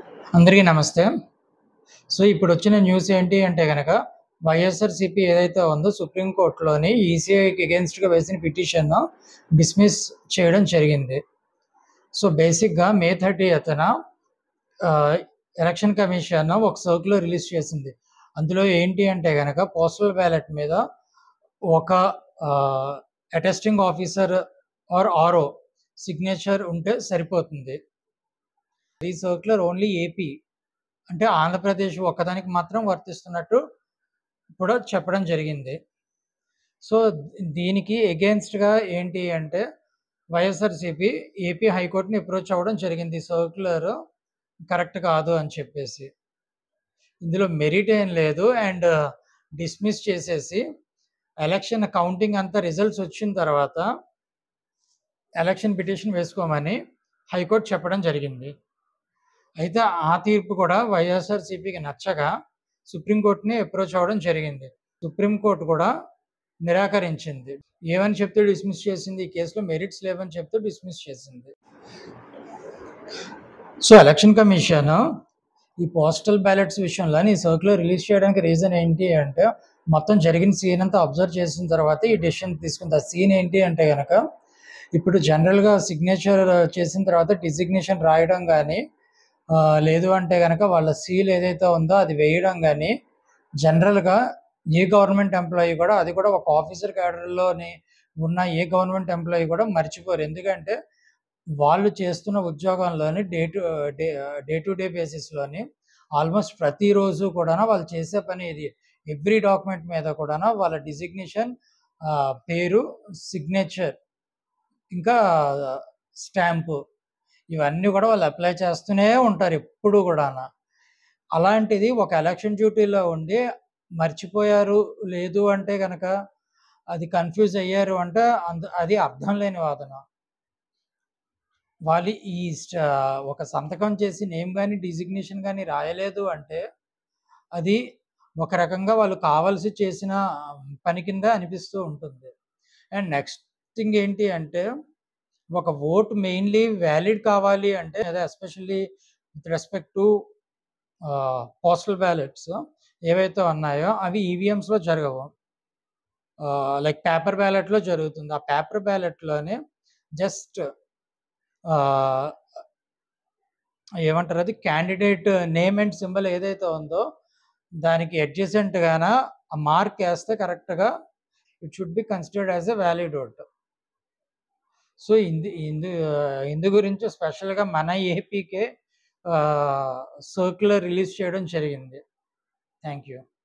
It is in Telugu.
అందరికీ నమస్తే. సో, ఇప్పుడొచ్చిన న్యూస్ ఏంటి అంటే గనక, వైఎస్ఆర్‌సీపీ ఏదైతే ఉందో సుప్రీం కోర్ట్‌లోని ఈసీఐకి అగెయిన్స్ట్‌గా వేసిన పిటిషన్‌ను డిస్మిస్ చేయడం జరిగింది. సో, బేసిక్‌గా మే 30న ఆహ్, ఎలక్షన్ కమిషన్ ఒక సర్క్యులర్ రిలీజ్ చేసింది. అందులో ఏంటి అంటే గనక పోస్టల్ బ్యాలెట్ మీద ఒక ah, attesting officer or RO signature ఉంటే సరిపోతుంది. ఈ సర్క్యులర్ ఓన్లీ ఏపీ అంటే ఆంధ్రప్రదేశ్ ఒక్కదానికి మాత్రం వర్తిస్తున్నట్టు కూడా చెప్పడం జరిగింది. సో, దీనికి అగెయిన్స్ట్‌గా ఏంటి అంటే వైఎస్ఆర్‌సీపీ ఏపీ హైకోర్ట్‌ని అప్రోచ్ అవ్వడం జరిగింది. ఈ సర్క్యులర్ కరెక్ట్ కాదు అని చెప్పేసి. ఇందులో మెరిట్ ఏం లేదు. అండ్ డిస్మిస్ చేసేసి ఎలక్షన్ కౌంటింగ్ అంతా రిజల్ట్స్ వచ్చిన తర్వాత ఎలక్షన్ పిటిషన్ వేసుకోమని హైకోర్ట్ చెప్పడం జరిగింది. అయితే ఆ తీర్పు కూడా వైఎస్ఆర్‌సీపీకి నచ్చక సుప్రీం కోర్ట్‌ని అప్రోచ్ అవ్వడం జరిగింది. సుప్రీం కోర్ట్ కూడా నిరాకరించింది. ఏమని చెప్తూ డిస్మిస్ చేసింది? ఈ కేసులో మెరిట్స్ లేవని చెప్తూ డిస్మిస్ చేసింది. సో, ఎలక్షన్ కమిషన్ ఈ పోస్టల్ బ్యాలెట్స్ విషయంలోని ఈ సర్క్యులర్ రిలీజ్ చేయడానికి రీజన్ ఏంటి అంటే, మొత్తం జరిగిన సీన్ అంతా అబ్జర్వ్ చేసిన తర్వాత ఈ డెసిషన్ తీసుకుంది. ఆ సీన్ ఏంటి అంటే గనక, ఇప్పుడు జనరల్‌గా సిగ్నేచర్ చేసిన తర్వాత డిజిగ్నేషన్ రాయడం గాని, ఆహ్, లేదు అంటే గనక వాళ్ళ సీల్ ఏదైతే ఉందో అది వేయడం గాని, జనరల్‌గా ఏ గవర్నమెంట్ ఎంప్లాయీ కూడా అది కూడా ఒక ఆఫీసర్ క్యాడర్‌లోని ఉన్న ఏ గవర్నమెంట్ ఎంప్లాయీ కూడా మర్చిపోరు. ఎందుకంటే, వాళ్ళు చేస్తున్న ఉద్యోగంలోని day to day day to day బేసిస్‌లోని ఆల్మోస్ట్ ప్రతిరోజు కూడాను వాళ్ళు చేసే పని ఇది. ఎవ్రీ డాక్యుమెంట్ మీద కూడాను వాళ్ళ డిజిగ్నేషన్ ఆహ్, పేరు, సిగ్నేచర్ ఇంకా స్టాంపు ఇవన్నీ కూడా వాళ్ళు అప్లై చేస్తూనే ఉంటారు ఎప్పుడు కూడాను. అలాంటిది ఒక ఎలక్షన్ డ్యూటీలో ఉండి మర్చిపోయారు, లేదు అంటే గనక అది కన్‌ఫ్యూజ్ అయ్యారు అంటే అంద అది అర్థం లేని వాదన. వాళ్ళు ఈ స్ట ఒక సంతకం చేసి నేమ్ గాని, డిజిగ్నేషన్ గాని రాయలేదు అంటే, అది ఒక రకంగా వాళ్ళు కావాల్సి చేసిన పని కింద అనిపిస్తూ ఉంటుంది. అండ్ నెక్స్ట్ థింగ్ ఏంటి అంటే, ఒక ఓట్ మెయిన్‌లీ వాలిడ్ కావాలి అంటే అదే especially with respect to ah, postal ballots ఏవైతే ఉన్నాయో అవి ఈవీఎమ్స్‌లో జరగవు. ఆహ్, లైక్ పేపర్ బ్యాలెట్‌లో జరుగుతుంది. ఆ పేపర్ బ్యాలెట్‌లోనే జస్ట్ ఆహ్, ఏమంటారు అది క్యాండిడేట్ నేమ్ అండ్ సింబల్ ఏదైతే ఉందో దానికి అడ్జసెంట్‌గాన ఆ మార్క్ ఏస్తే కరెక్ట్‌గా it should be considered as a valid vote. So, ఇందు ఇందు ఇందు గురించి స్పెషల్‌గా మన ఏపీకే ఆహ్, సర్క్యులర్ రిలీజ్ చేయడం జరిగింది. Thank you.